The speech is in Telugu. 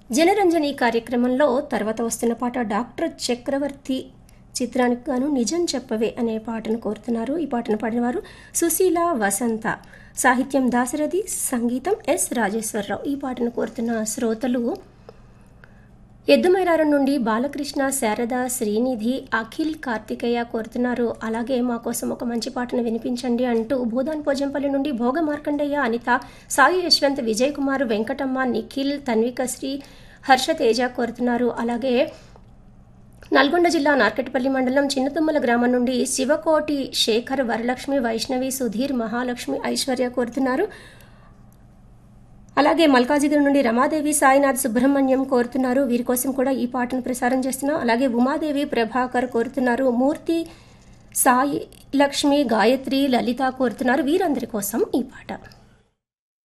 జనరంజని కార్యక్రమంలో తర్వాత వస్తున్న పాట డాక్టర్ చక్రవర్తి చిత్రానికి గాను నిజం చెప్పవే అనే పాటను కోరుతున్నారు ఈ పాటను పాడినవారు సుశీల వసంత సాహిత్యం దాశరథి సంగీతం ఎస్ రాజేశ్వరరావు ఈ పాటను కోరుతున్న శ్రోతలు ఎద్దుమైరారం నుండి బాలకృష్ణ శారద శ్రీనిధి అఖిల్ కార్తికేయ కోరుతున్నారు అలాగే మా కోసం ఒక మంచి పాటను వినిపించండి అంటూ భూదాన్ పోజంపల్లి నుండి భోగ మార్కండయ్య అనిత సాయి యశ్వంత్ విజయ్ కుమార్ వెంకటమ్మ నిఖిల్ తన్వికశ్రీ హర్ష తేజ కోరుతున్నారు అలాగే నల్గొండ జిల్లా నార్కెట్పల్లి మండలం చిన్నతుమ్మల గ్రామం నుండి శివకోటి శేఖర్ వరలక్ష్మి వైష్ణవి సుధీర్ మహాలక్ష్మి ఐశ్వర్య కోరుతున్నారు అలాగే మల్కాజిగిరి నుండి రమాదేవి సాయినాథ్ సుబ్రహ్మణ్యం కోరుతున్నారు వీరి కోసం కూడా ఈ పాటను ప్రసారం చేస్తున్నాం అలాగే ఉమాదేవి ప్రభాకర్ కోరుతున్నారు మూర్తి సాయి లక్ష్మి గాయత్రి లలిత కోరుతున్నారు వీరందరి కోసం ఈ పాట